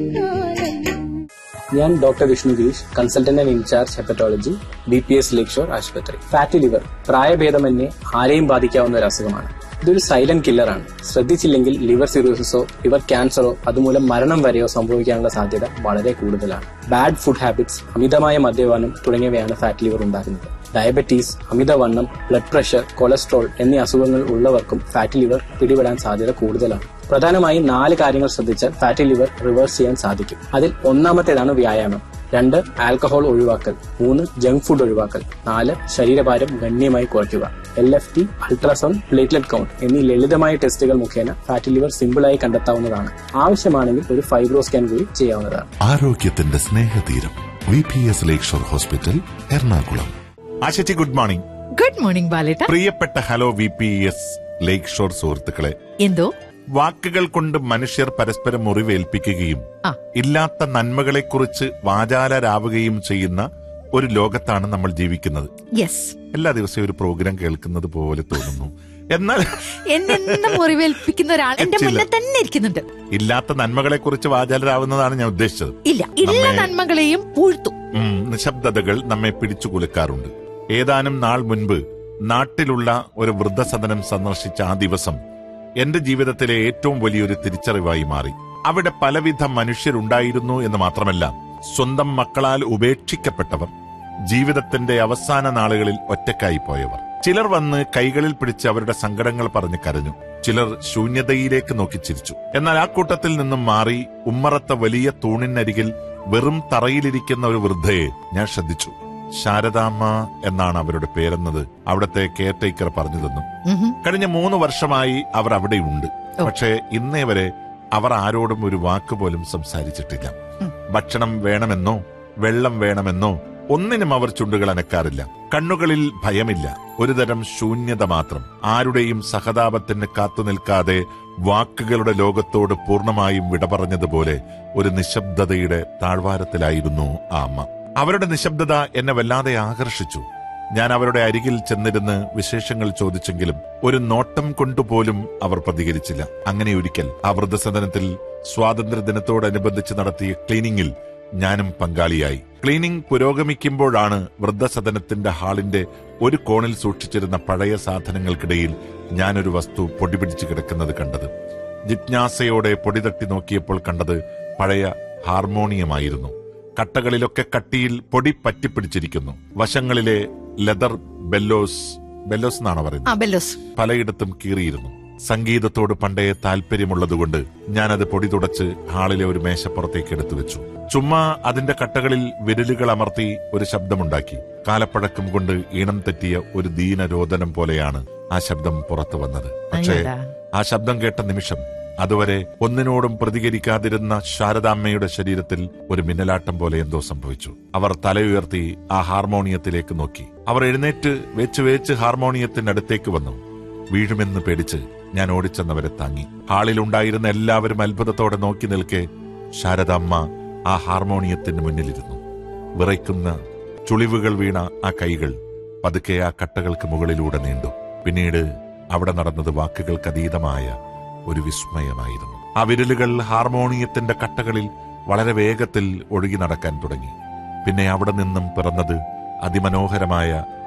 ഞാൻ doctor Vishnu Girish consultant and in charge hepatology B P S Lakeshore ആശുപത്രി fatty liver പ്രായഭേദമന്യേ ആരെയും ബാധിക്കാവുന്ന ഒരു അസുഖമാണ് ഇതൊരു സൈലന്റ് കില്ലറാണ് ശ്രദ്ധിച്ചില്ലെങ്കിൽ ലിവർ സിറോസിസോ ലിവർ ക്യാൻസറോ അതുമൂലം മരണം വരെയോ സംഭവിക്കാനുള്ള സാധ്യത വളരെ കൂടുതലാണ് ബാഡ് ഫുഡ് ഹാബിറ്റ്സ് അമിതമായ മദ്യപാനം തുടങ്ങിയവയാണ് ഫാറ്റ് ലിവർ ഉണ്ടാക്കുന്നത് ഡയബറ്റീസ് അമിതവണ്ണം ബ്ലഡ് പ്രഷർ കൊളസ്ട്രോൾ എന്നീ അസുഖങ്ങൾ ഉള്ളവർക്കും ഫാറ്റി ലിവർ പിടിപെടാൻ സാധ്യത കൂടുതലാണ് പ്രധാനമായും നാല് കാര്യങ്ങൾ ശ്രദ്ധിച്ചാൽ ഫാറ്റി ലിവർ റിവേഴ്സ് ചെയ്യാൻ സാധിക്കും അതിൽ ഒന്നാമത്തേതാണ് വ്യായാമം രണ്ട് ആൽക്കഹോൾ ഒഴിവാക്കൽ മൂന്ന് ജങ്ക് ഫുഡ് ഒഴിവാക്കൽ നാല് ശരീരഭാരം ഗണ്യമായി കുറയ്ക്കുക L F T ultrasound platelet count എന്നീ ലളിതമായ ടെസ്റ്റുകൾ മുഖേന ഫാറ്റി ലിവർ സിമ്പിളായി കണ്ടെത്താവുന്നതാണ് ആവശ്യമാണെങ്കിൽ ഒരു ഫൈബ്രോ സ്കാൻ കൂടി ചെയ്യാവുന്നതാണ് ആരോഗ്യത്തിന്റെ സ്നേഹതീരം V P S Lakeshore hospital Ernakulam ആശിച്ചി ഗുഡ് മോർണിംഗ് ഗുഡ് മോർണിംഗ് ബാലേട്ട പ്രിയപ്പെട്ട hello V P S Lakeshore സുഹൃത്തുക്കളെ എന്തോ വാക്കുകൾ കൊണ്ട് മനുഷ്യർ പരസ്പരം മുറിവേൽപ്പിക്കുകയും ആ. ഇല്ലാത്ത നന്മകളെക്കുറിച്ച് വാചാലരാവുകയും ചെയ്യുന്ന ഒരു ലോകത്താണ് നമ്മൾ ജീവിക്കുന്നത് യെസ് എല്ലാ ദിവസവും ഒരു പ്രോഗ്രാം കേൾക്കുന്നത് പോലെ തോന്നുന്നു എന്നാൽ എന്നെന്നും മുറിവേൽപ്പിക്കുന്ന ഒരാൾ എന്റെ ചില- മുന്നിൽ തന്നെ ഇരിക്കുന്നുണ്ട് ഇല്ലാത്ത നന്മകളെക്കുറിച്ച് വാചാലരാവുന്നതാണ് ഞാൻ ഉദ്ദേശിച്ചത് ഇല്ല എല്ലാ നമ്മെ- നന്മകളെയും പൂഴ്ത്തു ഉം, നിശബ്ദതകൾ നമ്മെ പിടിച്ചു കുലുക്കാറുണ്ട് ഏതാനും നാൾ മുൻപ് നാട്ടിലുള്ള ഒരു വൃദ്ധസദനം സന്ദർശിച്ച ആ ദിവസം എന്റെ ജീവിതത്തിലെ ഏറ്റവും വലിയൊരു തിരിച്ചറിവായി മാറി അവിടെ പലവിധ മനുഷ്യരുണ്ടായിരുന്നു എന്ന് മാത്രമല്ല സ്വന്തം മക്കളാൽ ഉപേക്ഷിക്കപ്പെട്ടവർ ജീവിതത്തിന്റെ അവസാന നാളുകളിൽ ഒറ്റക്കായി പോയവർ ചിലർ വന്ന് കൈകളിൽ പിടിച്ച് അവരുടെ സങ്കടങ്ങൾ പറഞ്ഞ് കരഞ്ഞു ചിലർ ശൂന്യതയിലേക്ക് നോക്കി ചിരിച്ചു എന്നാൽ ആ കൂട്ടത്തിൽ നിന്നും മാറി ഉമ്മറത്തെ വലിയ തൂണിനരികിൽ വെറും തറയിലിരിക്കുന്ന ഒരു വൃദ്ധയെ ഞാൻ ശ്രദ്ധിച്ചു ശാരദാമ്മ എന്നാണ് അവരുടെ പേരെന്നത് അവിടുത്തെ കെയർടേക്കർ പറഞ്ഞു തന്നു ഉഹും. കഴിഞ്ഞ മൂന്ന് വർഷമായി അവർ അവിടെയുണ്ട് പക്ഷേ ഇന്നേ വരെ അവർ ആരോടും ഒരു വാക്ക് പോലും സംസാരിച്ചിട്ടില്ല ഭക്ഷണം വേണമെന്നോ വെള്ളം വേണമെന്നോ ഒന്നിനും അവർ ചുണ്ടുകൾ അനക്കാറില്ല കണ്ണുകളിൽ ഭയമില്ല ഒരുതരം ശൂന്യത മാത്രം ആരുടെയും സഹതാപത്തിന് കാത്തുനിൽക്കാതെ വാക്കുകളുടെ ലോകത്തോട് പൂർണ്ണമായും വിട പറഞ്ഞതുപോലെ ഒരു നിശബ്ദതയുടെ താഴ്വാരത്തിലായിരുന്നു ആ അമ്മ അവരുടെ നിശബ്ദത എന്നെ വല്ലാതെ ആകർഷിച്ചു ഞാൻ അവരുടെ അരികിൽ ചെന്നിരുന്ന് വിശേഷങ്ങൾ ചോദിച്ചെങ്കിലും ഒരു നോട്ടം കൊണ്ടുപോലും അവർ പ്രതികരിച്ചില്ല അങ്ങനെ ഒരിക്കൽ ആ വൃദ്ധസദനത്തിൽ സ്വാതന്ത്ര്യദിനത്തോടനുബന്ധിച്ച് നടത്തിയ ക്ലീനിങ്ങിൽ ഞാനും പങ്കാളിയായി ക്ലീനിംഗ് പുരോഗമിക്കുമ്പോഴാണ് വൃദ്ധസദനത്തിന്റെ ഹാളിന്റെ ഒരു കോണിൽ സൂക്ഷിച്ചിരുന്ന പഴയ സാധനങ്ങൾക്കിടയിൽ ഞാനൊരു വസ്തു പൊടിപിടിച്ച് കിടക്കുന്നത് കണ്ടത് ജിജ്ഞാസയോടെ പൊടി തട്ടി നോക്കിയപ്പോൾ കണ്ടത് പഴയ ഹാർമോണിയമായിരുന്നു കട്ടകളിലൊക്കെ കട്ടിയിൽ പൊടി പറ്റിപ്പിടിച്ചിരിക്കുന്നു വശങ്ങളിലെ ലെതർ ബെല്ലോസ് ബെല്ലോസ് എന്നാണ് പറയുന്നത് ആ ബെല്ലോസ് പലയിടത്തും കീറിയിരുന്നു സംഗീതത്തോട് പണ്ടേ താല്പര്യമുള്ളതുകൊണ്ട് ഞാനത് പൊടി തുടച്ച് ഹാളിലെ ഒരു മേശപ്പുറത്തേക്ക് എടുത്തു വെച്ചു ചുമ്മാ അതിന്റെ കട്ടകളിൽ വിരലുകൾ അമർത്തി ഒരു ശബ്ദമുണ്ടാക്കി കാലപ്പഴക്കം കൊണ്ട് ഈണം തെറ്റിയ ഒരു ദീനരോദനം പോലെയാണ് ആ ശബ്ദം പുറത്തു വന്നത് പക്ഷേ അയ്യടാ. ആ ശബ്ദം കേട്ട നിമിഷം അതുവരെ ഒന്നിനോടും പ്രതികരിക്കാതിരുന്ന ശാരദാമ്മയുടെ ശരീരത്തിൽ ഒരു മിന്നലാട്ടം പോലെ എന്തോ സംഭവിച്ചു അവർ തലയുയർത്തി ആ ഹാർമോണിയത്തിലേക്ക് നോക്കി അവർ എഴുന്നേറ്റ് വേച്ച് വേച്ച് ഹാർമോണിയത്തിനടുത്തേക്ക് വന്നു വീഴുമെന്ന് പേടിച്ച് ഞാൻ ഓടിച്ചെന്നവരെ താങ്ങി ഹാളിലുണ്ടായിരുന്ന എല്ലാവരും അത്ഭുതത്തോടെ നോക്കി നിൽക്കെ ശാരദാമ്മ ആ ഹാർമോണിയത്തിന് മുന്നിലിരുന്നു വിറയ്ക്കുന്ന ചുളിവുകൾ വീണ ആ കൈകൾ പതുക്കെ ആ കട്ടകൾക്ക് മുകളിലൂടെ നീണ്ടു പിന്നീട് അവിടെ നടന്നത് വാക്കുകൾക്കതീതമായ ഒരു വിസ്മയമായിരുന്നു ആ വിരലുകൾ ഹാർമോണിയത്തിന്റെ കട്ടകളിൽ വളരെ വേഗത്തിൽ ഒഴുകി നടക്കാൻ തുടങ്ങി പിന്നെ അവിടെ നിന്നും പിറന്നത് അതിമനോഹരമായ